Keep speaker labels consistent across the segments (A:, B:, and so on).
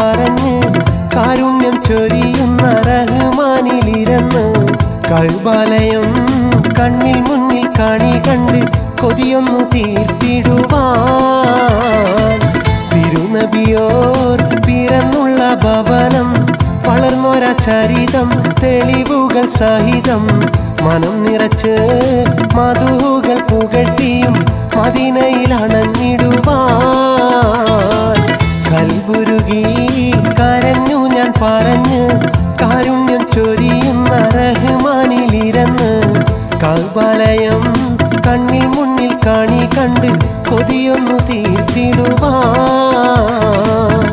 A: പറഞ്ഞ് കാരുണ്യം ചൊരിയുന്ന റഹ്മാനിലിരുന്ന് കഴുബാലയം കണ്ണിൽ മുന്നിൽ കാണി കണ്ട് കൊതിയൊന്നു തീർത്തിടുവാൻ തിരുനബിയോർ പിറന്നുള്ള ഭവനം വളർന്നൊര ചരിതം തെളിവുകൾ സഹിതം മനം നിറച്ച് മധുകൾ പുകട്ടിയും മദീനയിൽ അണഞ്ഞിടുവാൻ കൽബുരുകി കരഞ്ഞു ഞാൻ പറഞ്ഞ് കാരുണ്യം ചൊരിയുന്ന റഹ്മാനിലിരുന്ന് കൽബാലയം കണ്ണിൽ മുന്നിൽ കാണി കണ്ട് കൊതിയൊന്നു തീർത്തിടുവാൻ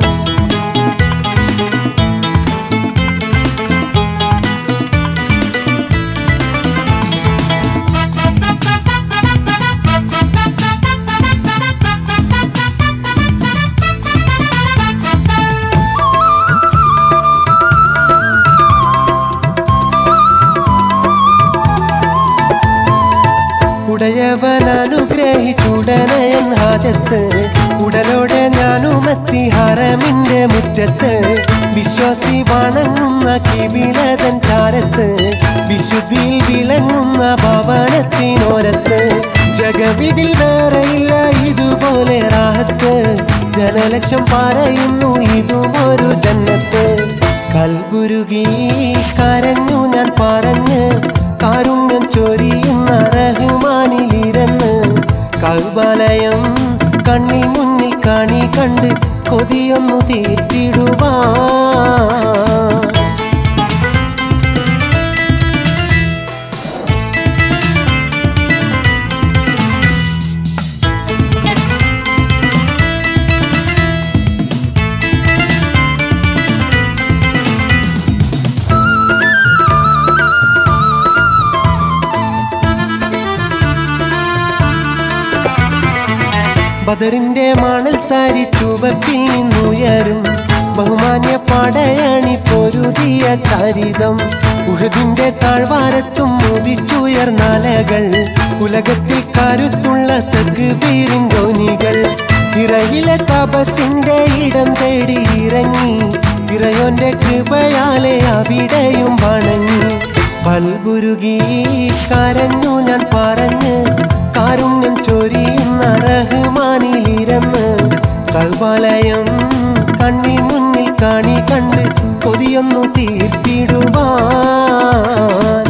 A: ഉടയവൻ അനുഗ്രഹിച്ചുടനയൻ ഹാജത്ത് ഉടലോടെ ഞാനുമെത്തി ഹറമിന്റെ മുറ്റത്ത് വിശ്വാസി വണങ്ങുന്ന കിബിലതൻ ചാരത്ത് വിശുദ്ധിയിൽ വിളങ്ങുന്ന ഭവനത്തിനോരത്ത് ജഗവിതിൽ വേറെയില്ല ഇതുപോലെ റാഹത്ത് ജനലക്ഷം പറയുന്നു ഇതും ഒരു ജന്നത്ത് കൽബുരുകി കരഞ്ഞു ഞാൻ പറഞ്ഞ് കാരുണ്യം ചൊരിയുന്ന റഹ്മാനിലിരുന്ന് കൽബാലയം കണ്ണിൽ മുന്നിൽ കാണി കണ്ട് കൊതിയൊന്നു തീർത്തിടുവാൻ ബദറിന്റെ മണൽ താരി ചുവപ്പിൽ നിന്നുയരും ബഹുമാന്യ പടയണി പൊരുതിയ ചരിതം ഉഹദിന്റെ താഴ്വാരത്തും മുതിച്ചുയർന്നലകൾ ഉലകത്തിൽ കരുത്തുള്ള തെക്ക് വീരിൻ ധോനികൾ ഇറയിലെ തപസിന്റെ ഇടം തേടി ഇറങ്ങി ഇറയോന്റെ കൃപയാലെ അവിടെയും വണങ്ങി പൽഗുരുകി കരഞ്ഞു ഞാൻ പറഞ്ഞ് കാരുണ്യം ചൊരിയുന്ന റഹ്മാനിലിരുന്ന് കൽവാലയം കണ്ണിൽ മുന്നിൽ കാണി കണ്ട് കൊതിയൊന്നു തീർത്തിടുവാൻ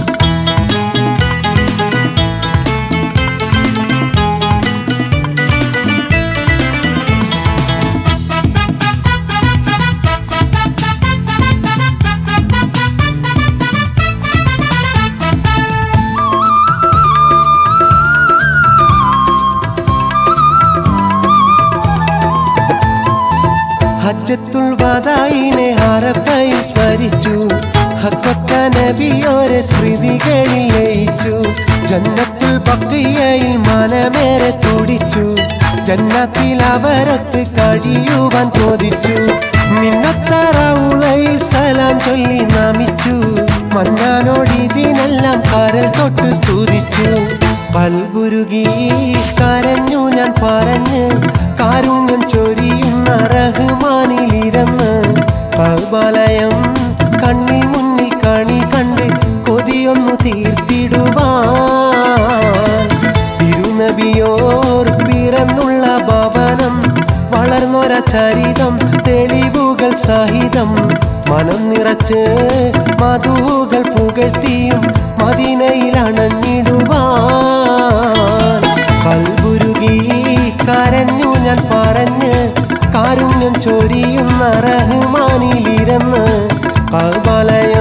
A: ഹജ്ജത്തുൽ വദായിനെ ഹറഫയിൽ സ്മരിച്ചു ഹക്കൊത്ത നബിയോരെ സ്മൃതികളിൽ ലയിച്ചു ജന്നത്തുൽ ബക്കിയയിൽ മനമേറെ തുടിച്ചു ജന്നത്തിൽ അവരൊത്ത് കഴിയുവാൻ തോതിച്ചു മിന്നത്തറവുളയിൽ സലാം ചൊല്ലി നമിച്ചു മന്നാനോട് ഇതിനെല്ലാം കരൽ തൊട്ട് സ്തുതിച്ചു പൽഗുരുകി കരഞ്ഞു ഞാൻ പറഞ്ഞ് കാരുണ്യം ചൊരിയുന്ന റഹ്മാനിലിരുന്ന് കൽബാലയം കണ്ണിൽ മുന്നിൽ കണി കണ്ട് കൊതിയൊന്നു തീർത്തിടുവാൻ തിരുനബിയോർ പിറന്നുള്ള ഭവനം വളർന്നൊര ചരിതം തെളിവുകൾ സഹിതം മനം നിറച്ച് മധുകൾ പുകഴ്ത്തിയും മദീനയിൽ അണഞ്ഞിടുവാൻ കൽബുരുകി കരഞ്ഞു ഞാൻ പറഞ്ഞ് കാരുണ്യം ചൊരിയുന്ന റഹ്മാനിലിരുന്ന് കൽബലയം